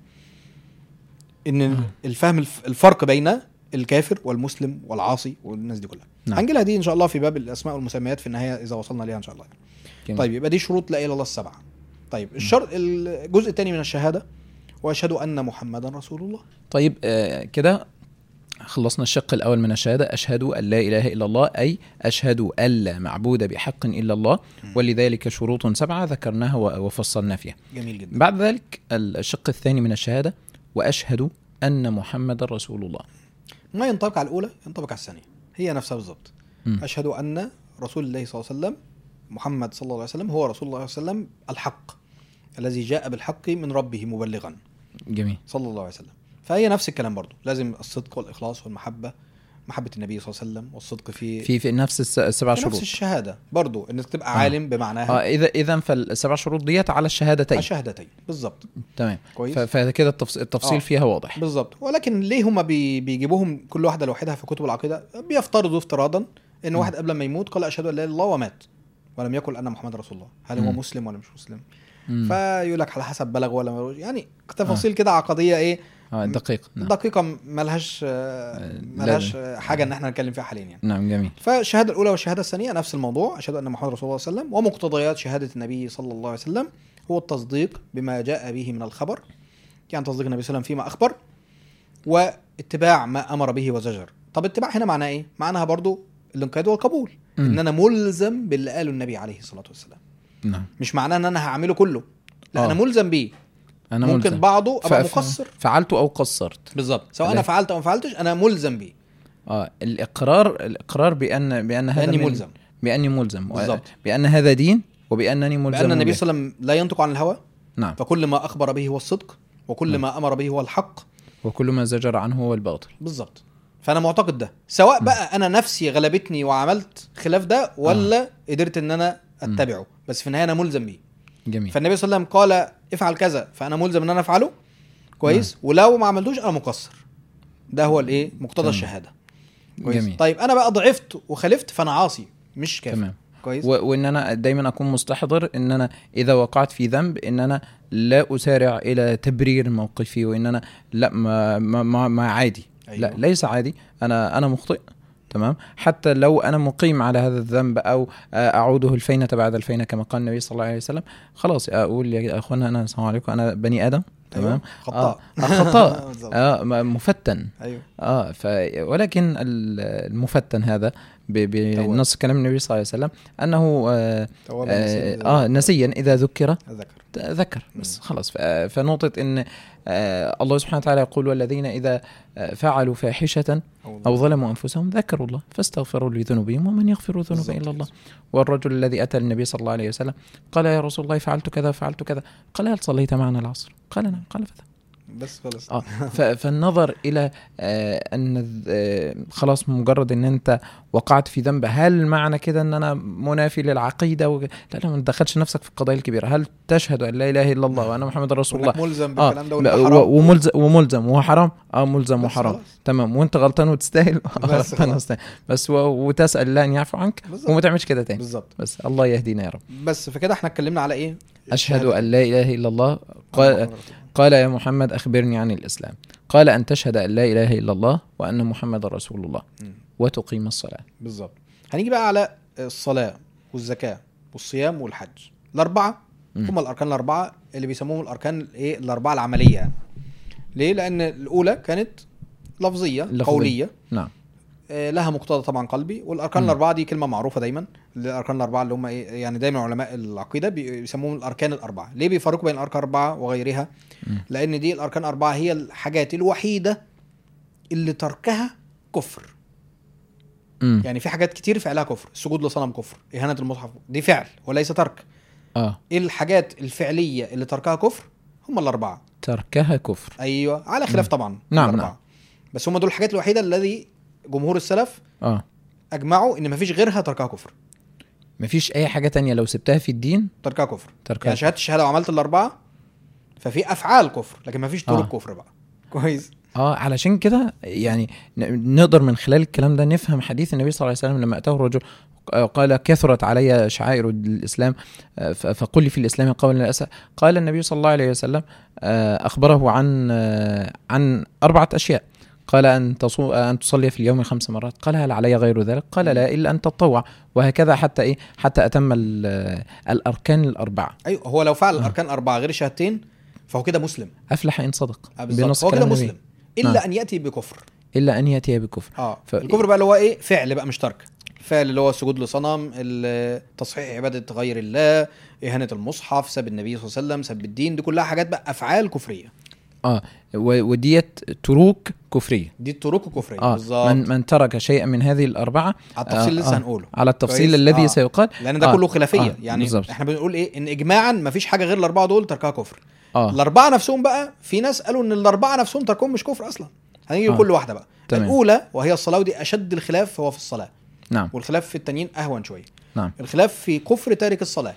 ان الفهم الف- الفرق بين الكافر والمسلم والعاصي والناس دي كلها نعم. هنجي لها دي ان شاء الله في باب الاسماء والمسميات في النهايه اذا وصلنا ليها ان شاء الله جميل. طيب يبقى دي شروط لا اله الا الله السبعه طيب الشرط الجزء الثاني من الشهاده واشهد ان محمدا رسول الله طيب آه كده خلصنا الشق الأول من الشهادة أشهد أن لا إله إلا الله أي أشهد أن لا معبود بحق إلا الله ولذلك شروط سبعة ذكرناها و- وفصلنا فيها جميل جدا بعد ذلك الشق الثاني من الشهادة وأشهد أن محمد رسول الله ما ينطبق على الاولى ينطبق على الثانيه هي نفسها بالظبط مم. اشهد ان رسول الله صلى الله عليه وسلم محمد صلى الله عليه وسلم هو رسول الله صلى الله عليه وسلم الحق الذي جاء بالحق من ربه مبلغا جميل صلى الله عليه وسلم فهي نفس الكلام برضو لازم الصدق والاخلاص والمحبه محبه النبي صلى الله عليه وسلم والصدق في في في نفس الس- السبع في شروط نفس الشهاده برضو انك تبقى آه. عالم بمعناها اه اذا اذا فالسبع شروط ديت على الشهادتين الشهادتين بالظبط تمام كويس ف- فكده التفص- التفصيل آه. فيها واضح بالظبط ولكن ليه هما بي بيجيبوهم كل واحده لوحدها في كتب العقيده بيفترضوا افتراضا ان واحد قبل ما يموت قال اشهد ان لا اله الا الله ومات ولم يقل ان محمد رسول الله هل هو مم. مسلم ولا مش مسلم مم. فيقول لك على حسب بلغ ولا ملوش يعني تفاصيل كده عقديه ايه آه دقيق نعم. دقيقه ملهاش آه، لا- ملهاش آه، حاجه ان احنا نتكلم فيها حاليا يعني نعم جميل فالشهاده الاولى والشهاده الثانيه نفس الموضوع اشهد ان محمد رسول الله صلى الله عليه وسلم ومقتضيات شهاده النبي صلى الله عليه وسلم هو التصديق بما جاء به من الخبر يعني تصديق النبي صلى الله عليه وسلم فيما اخبر واتباع ما امر به وزجر طب اتباع هنا معناه ايه معناها برضو الانقياد والقبول مم. ان انا ملزم باللي قاله النبي عليه الصلاه والسلام نعم مش معناه ان انا هعمله كله لا آه. انا ملزم بيه انا ممكن ملزم. بعضه ابقى ف- ف- مقصر فعلت او قصرت بالظبط سواء لا. انا فعلت او ما فعلتش انا ملزم بيه اه الاقرار الاقرار بان بان هذا لاني من- ملزم باني ملزم و- بالظبط. بان هذا دين وبانني ملزم بان النبي به. صلى الله عليه وسلم لا ينطق عن الهوى نعم فكل ما اخبر به هو الصدق وكل نعم. ما امر به هو الحق وكل ما زجر عنه هو الباطل بالظبط فانا معتقد ده سواء بقى انا نفسي غلبتني وعملت خلاف ده ولا قدرت ان انا اتبعه بس في النهايه انا ملزم بيه جميل فالنبي صلى الله عليه وسلم قال افعل كذا فانا ملزم ان انا افعله كويس ولو ما عملتوش انا مقصر ده هو الايه مقتضى تمام. الشهاده كويس جميل. طيب انا بقى ضعفت وخالفت فانا عاصي مش كافر تمام كويس و- وان انا دايما اكون مستحضر ان انا اذا وقعت في ذنب ان انا لا اسارع الى تبرير موقفي وان انا لا ما ما, ما, ما عادي أيوه. لا ليس عادي انا انا مخطئ تمام حتى لو انا مقيم على هذا الذنب او آه، اعوده الفينه بعد الفينه كما قال النبي صلى الله عليه وسلم خلاص اقول يا اخوانا انا السلام عليكم انا بني ادم تمام أيوه. خطاء آه آه، خطاء بالظبط. اه م- مفتن ايوه اه ف ولكن ال- المفتن هذا ب- بنص كلام النبي صلى الله عليه وسلم انه آه توابا آه, نسيا. اه نسيا اذا ذكر ذكر ت- ذكر بس مم. خلاص ف- فنقطة ان آه الله سبحانه وتعالى يقول والذين اذا آه، فعلوا فاحشة او ظلموا انفسهم ذكروا الله فاستغفروا لذنوبهم ومن يغفر الذنوب بالظبط. الا الله والرجل الذي اتى النبي صلى الله عليه وسلم قال يا رسول الله فعلت كذا فعلت كذا قال هل صليت معنا العصر قال نعم قال فذهب بس خلص اه ف- فالنظر الى آه ان الذ- آه خلاص مجرد ان انت وقعت في ذنب هل معنى كده ان انا منافي للعقيده و... لا لا ما تدخلش نفسك في القضايا الكبيره هل تشهد ان لا اله الا الله وان محمد رسول الله وإنك ملزم اه بالكلام ده لا وإنه و- حرام وملزم وملزم وهو حرام اه ملزم بس وحرام خلاص. تمام وانت غلطان وتستاهل بس غلطان خلاص. وتستاهل بس و... وتسال الله ان يعفو عنك بالظبط. وما تعملش كده تاني بالظبط بس الله يهدينا يا رب بس فكده احنا اتكلمنا على ايه اشهد الشهادة. ان لا اله الا الله قال محمد رسول الله. قال يا محمد أخبرني عن الإسلام قال أن تشهد أن لا إله إلا الله وأن محمد رسول الله مم. وتقيم الصلاة بالظبط هنيجي بقى على الصلاه والزكاه والصيام والحج الاربعه مم. هم الاركان الاربعه اللي بيسموهم الاركان الايه الاربعه العمليه يعني ليه لان الاولى كانت لفظيه, لفظية. قوليه نعم آه، لها مقتضى طبعا قلبي والاركان مم. الاربعه دي كلمه معروفه دايما الاركان الاربعه اللي هم ايه يعني دايما علماء العقيده بي- بيسموهم الاركان الاربعه ليه بيفرقوا بين الاركان الاربعه وغيرها مم. لان دي الاركان الاربعه هي الحاجات الوحيده اللي تركها كفر مم. يعني في حاجات كتير فعلها كفر السجود لصنم كفر اهانه المصحف دي فعل وليس ترك آه ايه الحاجات الفعليه اللي تركها كفر هم الاربعه تركها كفر ايوه على خلاف طبعا نعم، الأربعة. نعم. بس هم دول الحاجات الوحيده الذي جمهور السلف اه اجمعوا ان مفيش غيرها تركها كفر مفيش اي حاجه تانية لو سبتها في الدين تركها كفر تركها يعني شهاده الشهاده وعملت الاربعه ففي افعال كفر لكن مفيش طرق آه. كفر بقى كويس اه علشان كده يعني ن- نقدر من خلال الكلام ده نفهم حديث النبي صلى الله عليه وسلم لما اتاه الرجل آه، قال كثرت علي شعائر الاسلام آه، ف- فقل لي في الاسلام قولا لا أسأل قال النبي صلى الله عليه وسلم آه، اخبره عن آه، عن اربعه اشياء قال ان تصو ان تصلي في اليوم خمس مرات قال هل علي غير ذلك قال لا الا ان تتطوع وهكذا حتى ايه حتى اتم ال- الاركان الاربعه ايوه هو لو فعل آه. الاركان اربعه غير الشهادتين فهو كده مسلم افلح ان صدق آه، بالظبط. بنص هو كده كلام النبي. مسلم الا نعم. ان ياتي بكفر الا ان ياتي بكفر اه ف- الكفر بقى اللي هو ايه فعل بقى مش ترك فعل اللي هو السجود لصنم ال- تصحيح عباده غير الله اهانه المصحف سب النبي صلى الله عليه وسلم سب الدين دي كلها حاجات بقى افعال كفريه اه و- وديت تروك كفريه دي الطرق الكفريه اه بالظبط من من ترك شيئا من هذه الاربعه على التفصيل آه، لسه آه. هنقوله على التفصيل كويس؟ الذي آه. سيقال لان ده آه، كله خلافيه آه، يعني بالظبط. احنا بنقول ايه ان اجماعا ما فيش حاجه غير الاربعه دول تركها كفر اه الاربعه نفسهم بقى في ناس قالوا ان الاربعه نفسهم تركهم مش كفر اصلا هنيجي آه. لكل واحده بقى تمام. الاولى وهي الصلاه ودي اشد الخلاف هو في الصلاه نعم والخلاف في التانيين اهون شويه نعم الخلاف في كفر تارك الصلاه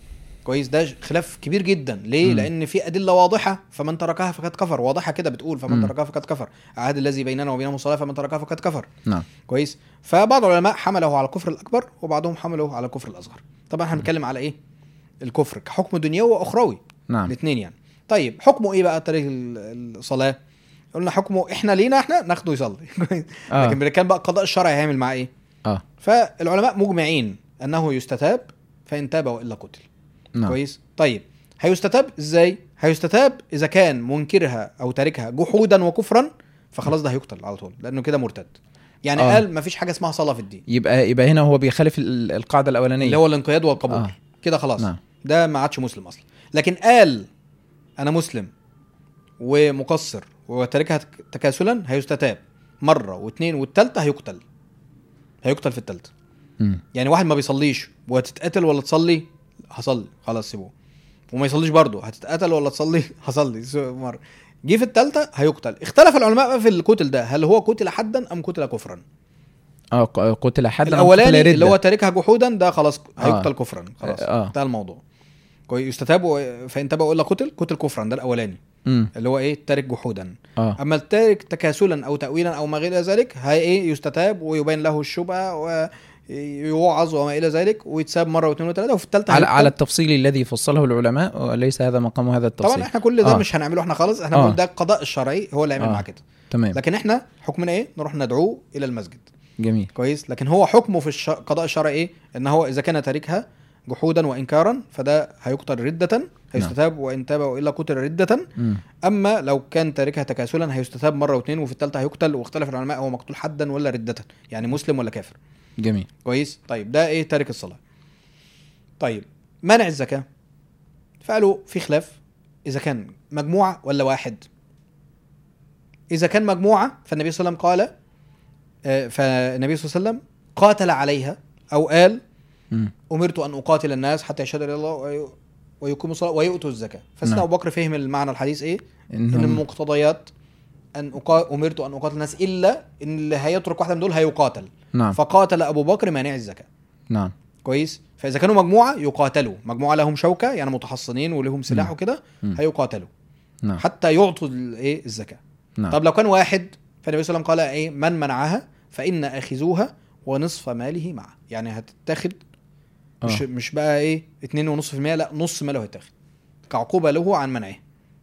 كويس ده خلاف كبير جدا ليه مم. لان في ادله واضحه فمن تركها فقد كفر واضحه كده بتقول فمن مم. تركها فقد كفر العهد الذي بيننا وبينهم الصلاه فمن تركها فقد كفر نعم كويس فبعض العلماء حمله على الكفر الاكبر وبعضهم حمله على الكفر الاصغر طبعا احنا بنتكلم على ايه الكفر كحكم دنيوي واخروي نعم الاثنين يعني طيب حكمه ايه بقى تارك ال- الصلاه قلنا حكمه احنا لينا احنا ناخده يصلي كويس آه. لكن بنتكلم بقى القضاء الشرعي هيعمل معاه ايه اه فالعلماء مجمعين انه يستتاب فان تاب والا قتل نعم كويس طيب هيستتاب ازاي هيستتاب اذا كان منكرها او تاركها جحودا وكفرا فخلاص ده هيقتل على طول لانه كده مرتد يعني آه. قال مفيش حاجه اسمها صلاه في الدين يبقى يبقى هنا هو بيخالف ال- القاعده الاولانيه اللي هو الانقياد والقبول آه. كده خلاص نعم. ده ما عادش مسلم اصلا لكن قال انا مسلم ومقصر وتاركها تك- تكاسلا هيستتاب مره واثنين والثالثه هيقتل هيقتل في الثالثه مم. يعني واحد ما بيصليش وهتتقتل ولا تصلي هصلي خلاص سيبوه وما يصليش برضه هتتقتل ولا تصلي هصلي سو- مره جه في الثالثه هيقتل اختلف العلماء بقى في القتل ده هل هو قتل حدا ام قتل كفرا اه ق- قتل حد الاولاني اللي هو تاركها جحودا ده خلاص آه. هيقتل كفرا خلاص آه. انتهى الموضوع كويس يستتاب و- فان تاب الا قتل قتل كفرا ده الاولاني مم. اللي هو ايه تارك جحودا اه اما التارك تكاسلا او تاويلا او ما غير ذلك هي ايه يستتاب ويبين له الشبهه ويوعظ وما الى ذلك ويتساب مره واثنين وثلاثه وفي الثالثه على هيقتل. على التفصيل الذي فصله العلماء وليس هذا مقام هذا التفصيل طبعا احنا كل ده آه. مش هنعمله احنا خالص احنا آه. بنقول ده القضاء الشرعي هو اللي هيعمل آه. معاه كده تمام لكن احنا حكمنا ايه نروح ندعوه الى المسجد جميل كويس لكن هو حكمه في الش- القضاء الشرعي ايه ان هو اذا كان تاركها جحودا وانكارا فده هيقتل رده هيستتاب وان تاب والا قتل رده مم. اما لو كان تاركها تكاسلا هيستتاب مره واثنين وفي الثالثه هيقتل واختلف العلماء هو مقتول حدا ولا رده يعني مسلم ولا كافر جميل كويس طيب ده ايه تارك الصلاه طيب منع الزكاه فقالوا في خلاف اذا كان مجموعه ولا واحد اذا كان مجموعه فالنبي صلى الله عليه وسلم قال آه، فالنبي صلى الله عليه وسلم قاتل عليها او قال مم. امرت ان اقاتل الناس حتى يشهدوا الى الله وي- ويقيموا الصلاه ويؤتوا الزكاه فسيدنا نعم. ابو بكر فهم المعنى الحديث ايه ان إنهم- من مقتضيات ان أقا... امرت ان اقاتل الناس الا ان اللي هيترك واحده من دول هيقاتل نعم فقاتل ابو بكر مانع الزكاه نعم كويس فاذا كانوا مجموعه يقاتلوا مجموعه لهم شوكه يعني متحصنين ولهم سلاح مم. وكده مم. هيقاتلوا نعم حتى يعطوا ال- ايه الزكاه نعم طب لو كان واحد فالنبي صلى الله عليه وسلم قال ايه من منعها فان اخذوها ونصف ماله معه يعني هتتاخد مش آه. مش بقى ايه 2.5% لا نص ماله هيتاخد كعقوبه له عن منعه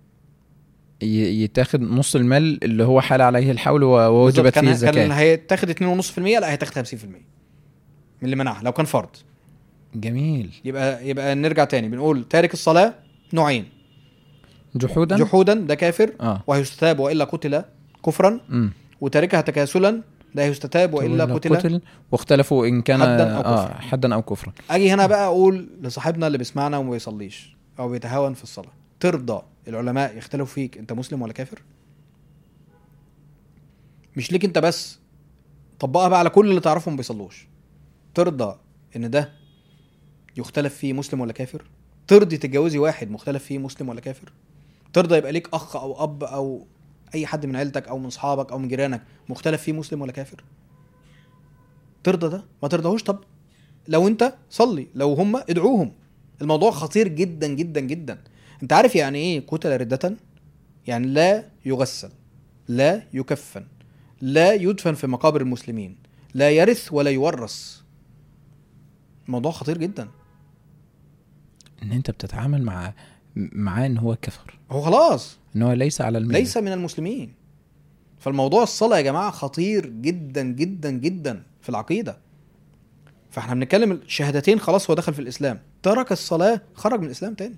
ي- يتاخد نص المال اللي هو حال عليه الحول و- ووجبت بالظبط. فيه كان كان الزكاه هيتاخد 2.5% لا هيتاخد 50% من اللي منعها لو كان فرض جميل يبقى يبقى نرجع تاني بنقول تارك الصلاه نوعين جحودا جحودا ده كافر اه وهيستتاب والا قتل كفرا امم وتاركها تكاسلا ده هيستتاب والا قتل قتل واختلفوا ان كان حداً أو اه كفراً. حدا او كفرا اجي هنا بقى اقول لصاحبنا اللي بيسمعنا وما بيصليش او بيتهاون في الصلاه ترضى العلماء يختلفوا فيك انت مسلم ولا كافر مش ليك انت بس طبقها بقى على كل اللي تعرفهم ما بيصلوش ترضى ان ده يختلف فيه مسلم ولا كافر ترضي تتجوزي واحد مختلف فيه مسلم ولا كافر ترضى يبقى ليك اخ او اب او اي حد من عيلتك او من اصحابك او من جيرانك مختلف فيه مسلم ولا كافر ترضى ده ما ترضاهوش طب لو انت صلي لو هم ادعوهم الموضوع خطير جدا جدا جدا انت عارف يعني ايه قتل ردة يعني لا يغسل لا يكفن لا يدفن في مقابر المسلمين لا يرث ولا يورث الموضوع خطير جدا ان انت بتتعامل مع معاه ان هو كفر هو خلاص ان هو ليس على المله ليس من المسلمين فالموضوع الصلاة يا جماعة خطير جدا جدا جدا في العقيدة فاحنا بنتكلم الشهادتين خلاص هو دخل في الإسلام ترك الصلاة خرج من الإسلام تاني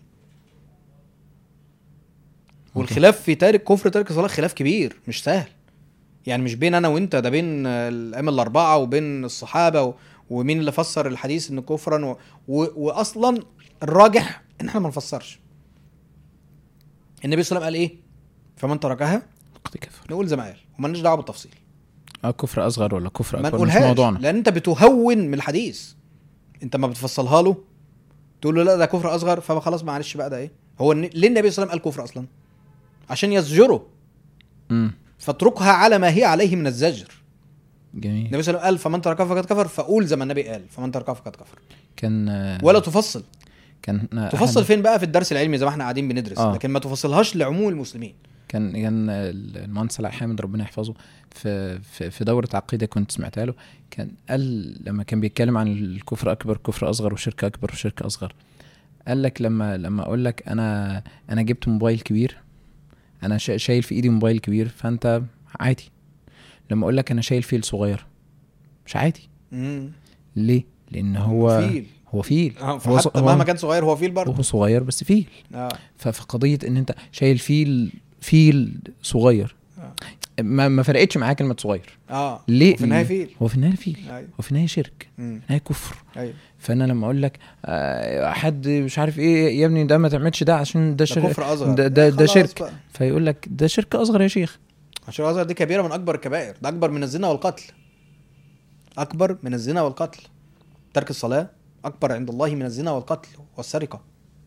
والخلاف في تارك كفر تارك الصلاة خلاف كبير مش سهل يعني مش بين أنا وأنت ده بين الأئمة الأربعة وبين الصحابة و... ومين اللي فسر الحديث إنه كفرا و... و... وأصلا الراجح إن احنا ما نفسرش النبي صلى الله عليه وسلم قال إيه؟ فمن تركها وقت كفر نقول زي ما قال ومالناش دعوه بالتفصيل اه كفر اصغر ولا كفر ما اكبر مش نقولهاش موضوعنا لان انت بتهون من الحديث انت ما بتفصلها له تقول له لا ده كفر اصغر فما خلاص معلش بقى ده ايه هو الن- ليه النبي صلى الله عليه وسلم قال كفر اصلا عشان يزجره امم فاتركها على ما هي عليه من الزجر جميل النبي صلى الله عليه وسلم قال فمن تركها فقد كفر فقول زي ما النبي قال فمن تركها فقد كفر كان آه، ولا تفصل كان آه، تفصل أحد- فين بقى في الدرس العلمي زي ما احنا قاعدين بندرس آه. لكن ما تفصلهاش لعموم المسلمين كان كان المهندس علاء حامد ربنا يحفظه في في في دوره عقيده كنت سمعتها له كان قال لما كان بيتكلم عن الكفر اكبر كفر اصغر وشرك اكبر وشرك اصغر قال لك لما لما اقول لك انا انا جبت موبايل كبير انا شا- شايل في ايدي موبايل كبير فانت عادي لما اقول لك انا شايل فيل صغير مش عادي امم ليه لان هو فيل هو فيل آه، هو فحتى مهما كان صغير هو فيل برضه هو صغير بس فيل اه ففي قضيه ان انت شايل فيل فيل صغير آه. ما ما فرقتش معاه كلمه صغير اه ليه وفي النهايه فيل هو في النهايه فيل ايوه هو في النهايه شرك امم في النهايه كفر ايوه فانا لما اقول لك آه، حد مش عارف ايه يا ابني ده ما تعملش ده عشان ده ده شرك كفر اصغر ده ده, ده خلاص شرك بقى. فيقول لك ده شرك اصغر يا شيخ عشان الأزهر دي كبيرة من أكبر الكبائر ده أكبر من الزنا والقتل أكبر من الزنا والقتل ترك الصلاة أكبر عند الله من الزنا والقتل والسرقة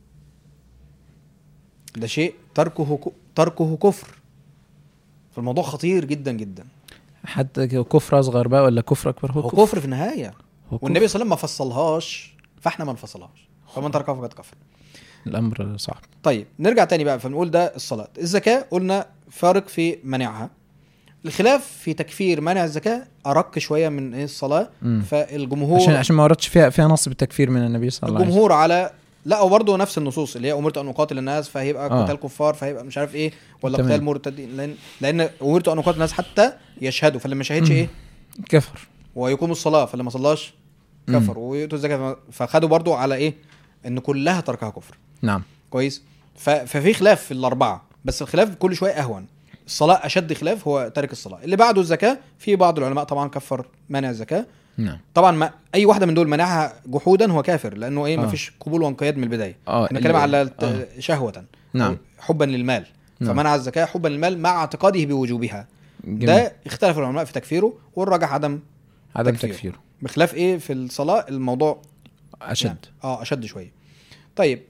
ده شيء تركه ك... تركه كفر فالموضوع خطير جدا جدا حتى كفر اصغر بقى ولا كفر اكبر هو, هو كفر, كفر في النهاية هو كفر. والنبي صلى الله عليه وسلم ما فصلهاش فاحنا ما نفصلهاش فمن تركها فقد كفر الامر صعب طيب نرجع تاني بقى فنقول ده الصلاة الزكاة قلنا فارق في منعها الخلاف في تكفير منع الزكاة أرق شوية من إيه الصلاة مم. فالجمهور عشان عشان ما وردش فيها فيها نص بالتكفير من النبي صلى الله عليه وسلم الجمهور على لا وبرضه نفس النصوص اللي هي امرت ان اقاتل الناس فهيبقى آه. قتال كفار فهيبقى مش عارف ايه ولا تمام. قتال مرتدين لان لان امرت ان اقاتل الناس حتى يشهدوا فاللي ما شهدش مم. ايه كفر ويقوموا الصلاه فاللي ما صلاش مم. كفر ويؤتوا الزكاه فخدوا برضه على ايه ان كلها تركها كفر نعم كويس ف- ففي خلاف في الاربعه بس الخلاف كل شويه اهون الصلاه اشد خلاف هو تارك الصلاه اللي بعده الزكاه في بعض العلماء طبعا كفر مانع الزكاه نعم طبعا ما اي واحده من دول منعها جحودا هو كافر لانه ايه آه. ما فيش قبول وانقياد من البدايه اه احنا بنتكلم ال- على الت- آه. شهوه نعم. أو حبا للمال نعم. فمنع الزكاه حبا للمال مع اعتقاده بوجوبها جميل. ده اختلف العلماء في تكفيره والراجح عدم عدم تكفير. تكفيره بخلاف ايه في الصلاه الموضوع اشد يعني اه اشد شويه طيب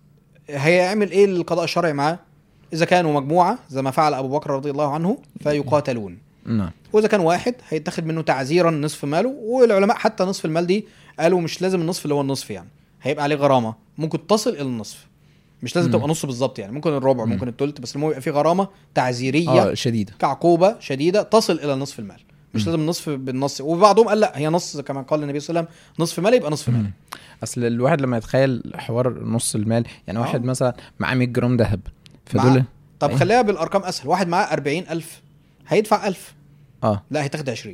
هيعمل ايه القضاء الشرعي معاه اذا كانوا مجموعه زي ما فعل ابو بكر رضي الله عنه فيقاتلون نعم واذا كان واحد هيتاخد منه تعزيرا نصف ماله والعلماء حتى نصف المال دي قالوا مش لازم النصف اللي هو النصف يعني هيبقى عليه غرامه ممكن تصل الى النصف مش لازم مم. تبقى نص بالظبط يعني ممكن الربع مم. ممكن الثلث بس المهم يبقى في غرامه تعزيريه اه شديده كعقوبه شديده تصل الى نصف المال مش مم. لازم نصف بالنص وبعضهم قال لا هي نص كما قال النبي صلى الله عليه وسلم نصف مال يبقى نصف مال مم. اصل الواحد لما يتخيل حوار نص المال يعني واحد آه. مثلا معاه 100 جرام ذهب مع- فدول طب أيه. خليها بالارقام اسهل واحد معاه 40000 هيدفع 1000 اه لا هيتاخد 20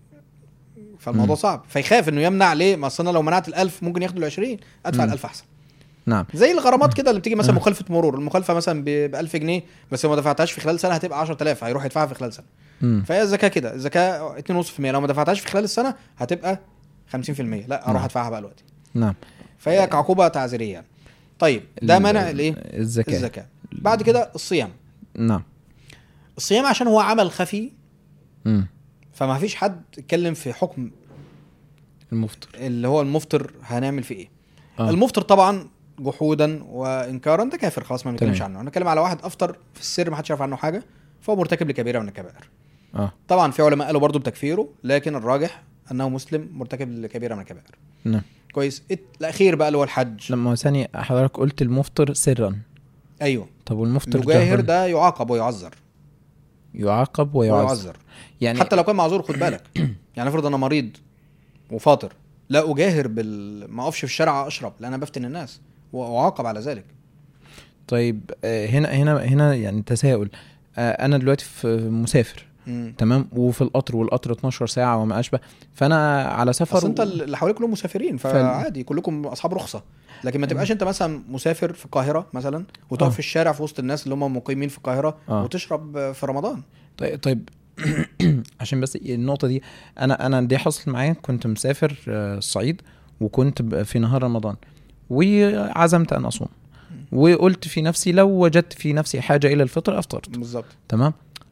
فالموضوع مم. صعب فيخاف انه يمنع ليه ما اصل انا لو منعت ال1000 ممكن ياخدوا ال 20 ادفع مم. ال1000 احسن نعم زي الغرامات كده اللي بتيجي مثلا مم. مخالفه مرور المخالفه مثلا ب 1000 جنيه بس لو ما دفعتهاش في خلال سنه هتبقى 10000 هيروح يدفعها في خلال سنه مم. فهي الزكاه كده الزكاه 2.5% لو ما دفعتهاش في خلال السنه هتبقى 50% لا اروح نعم. ادفعها بقى دلوقتي نعم فهي كعقوبه تعزيريه يعني طيب ده ال- منع الايه الزكاه الزكاه بعد كده الصيام نعم الصيام عشان هو عمل خفي مم. فما فيش حد اتكلم في حكم المفطر اللي هو المفطر هنعمل فيه ايه آه. المفطر طبعا جحودا وانكارا ده كافر خلاص ما بنتكلمش تمام. عنه انا بتكلم على واحد افطر في السر ما حدش يعرف عنه حاجه فهو مرتكب لكبيره من الكبائر اه طبعا في علماء قالوا برضه بتكفيره لكن الراجح انه مسلم مرتكب لكبيره من الكبائر نعم كويس الت- الاخير بقى اللي هو الحج لما ثاني حضرتك قلت المفطر سرا ايوه طب والمفطر المجاهر جهرا ده يعاقب ويعذر يعاقب ويعذر ويعذر يعني حتى لو كان معذور خد بالك يعني افرض انا مريض وفاطر لا اجاهر بال ما اقفش في الشارع اشرب لان انا بفتن الناس واعاقب على ذلك طيب آه، هنا هنا هنا يعني تساؤل آه، انا دلوقتي في مسافر مم. تمام وفي القطر والقطر 12 ساعه وما اشبه فانا على سفر اصل انت اللي حواليك كلهم مسافرين فعادي كلكم اصحاب رخصه لكن ما تبقاش انت مثلا مسافر في القاهره مثلا وتقف آه. في الشارع في وسط الناس اللي هم مقيمين في القاهره آه. وتشرب في رمضان طيب طيب عشان بس النقطه دي انا انا دي حصلت معايا كنت مسافر آه، الصعيد وكنت ب- في نهار رمضان وعزمت ان اصوم وقلت في نفسي لو وجدت في نفسي حاجه الى الفطر افطرت بالظبط تمام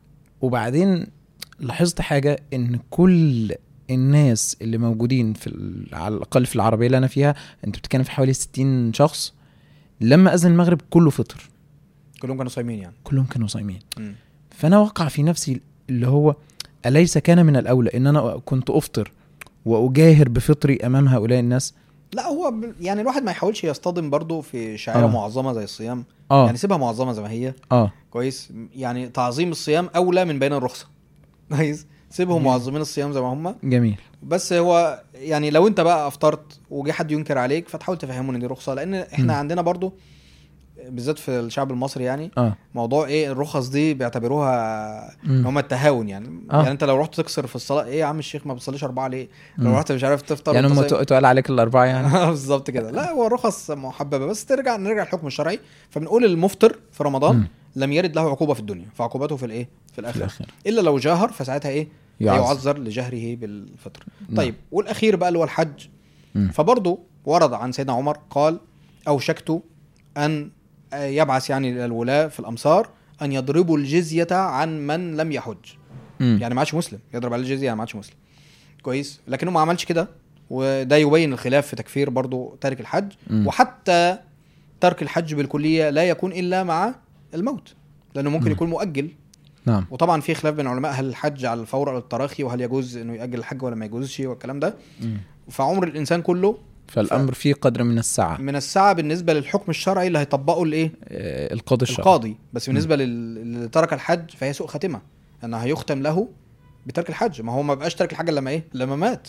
وبعدين لاحظت حاجه ان كل الناس اللي موجودين في ال- على الاقل في العربيه اللي انا فيها انت بتتكلم في حوالي 60 شخص لما اذن المغرب كله فطر كلهم كانوا صايمين يعني كلهم كانوا صايمين مم. فانا وقع في نفسي اللي هو اليس كان من الاولى ان انا كنت افطر واجاهر بفطري امام هؤلاء الناس لا هو ب- يعني الواحد ما يحاولش يصطدم برضه في شعيره آه. معظمه زي الصيام اه يعني سيبها معظمه زي ما هي اه كويس يعني تعظيم الصيام اولى من بين الرخصه كويس سيبهم جميل. معظمين الصيام زي ما هم جميل بس هو يعني لو انت بقى افطرت وجه حد ينكر عليك فتحاول تفهمه ان دي رخصه لان احنا مم. عندنا برضو بالذات في الشعب المصري يعني اه موضوع ايه الرخص دي بيعتبروها ان مم. هم التهاون يعني آه. يعني انت لو رحت تكسر في الصلاه ايه يا عم الشيخ ما بتصليش اربعه ليه لو مم. رحت مش عارف تفطر يعني وانت هم صايم- تقال عليك الاربعه يعني بالظبط كده لا هو الرخص محببه بس ترجع نرجع الحكم الشرعي فبنقول المفطر في رمضان مم. لم يرد له عقوبه في الدنيا فعقوبته في الايه في في الاخره الاخر الا لو جاهر فساعتها ايه يعذر. يعذر لجهره بالفطر نعم. طيب والاخير بقى اللي هو الحج مم. فبرضه ورد عن سيدنا عمر قال اوشكت ان يبعث يعني الولاة في الامصار ان يضربوا الجزيه عن من لم يحج مم. يعني ما عادش مسلم يضرب عليه الجزيه يعني ما عادش مسلم كويس لكنه ما عملش كده وده يبين الخلاف في تكفير برضه تارك الحج مم. وحتى ترك الحج بالكليه لا يكون الا مع الموت لانه ممكن مم. يكون مؤجل نعم وطبعا في خلاف بين العلماء هل الحج على الفور او التراخي وهل يجوز انه ياجل الحج ولا ما يجوزش والكلام ده مم. فعمر الانسان كله فالامر فيه قدر من السعه من الساعه بالنسبه للحكم الشرعي اللي هيطبقه الايه آه، القاضي الشرعي القاضي بس بالنسبه لل- اللي ترك الحج فهي سوء خاتمه انه هيختم له بترك الحج ما هو ما بقاش ترك الحج إلا لما ايه لما مات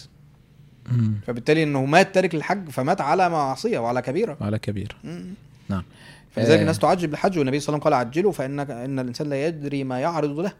مم. فبالتالي انه مات تارك الحج فمات على معصيه وعلى كبيره على كبير مم. نعم فلذلك آه. الناس تعجب بالحج والنبي صلى الله عليه وسلم قال عجلوا فان ان الانسان لا يدري ما يعرض له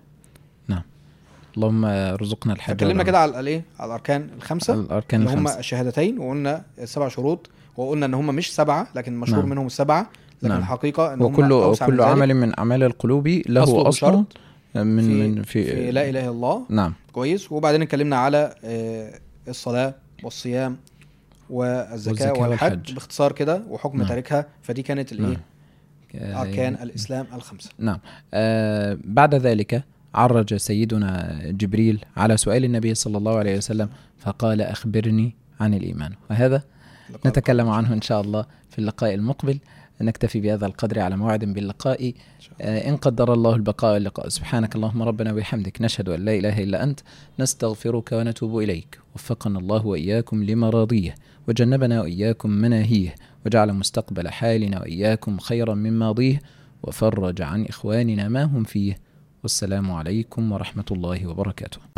اللهم رزقنا الحج فاتكلمنا والعمرة. كده على الايه على الاركان الخمسه الاركان اللي هم الخمسه الشهادتين وقلنا السبع شروط وقلنا ان هم مش سبعه لكن مشهور نعم. منهم السبعه لكن نعم. الحقيقه ان هم وكل أوسع من كل ذلك. عمل من اعمال القلوب له أصله اصله بشرط من في, من في, في لا اله الا الله نعم كويس وبعدين اتكلمنا على آه، الصلاه والصيام والزكاه والزكاة والحج والحج. باختصار كده وحكم نعم. تاركها فدي كانت الايه نعم. آه، اركان الاسلام الخمسه نعم آه بعد ذلك عرج سيدنا جبريل على سؤال النبي صلى الله عليه وسلم فقال أخبرني عن الإيمان وهذا لقد- نتكلم عنه إن شاء الله في اللقاء المقبل نكتفي بهذا القدر على موعد باللقاء آه إن قدر الله البقاء واللقاء سبحانك اللهم ربنا وبحمدك نشهد أن لا إله إلا أنت نستغفرك ونتوب إليك وفقنا الله وإياكم لمراضيه وجنبنا وإياكم مناهيه وجعل مستقبل حالنا وإياكم خيرا من ماضيه وفرج عن إخواننا ما هم فيه والسلام عليكم ورحمة الله وبركاته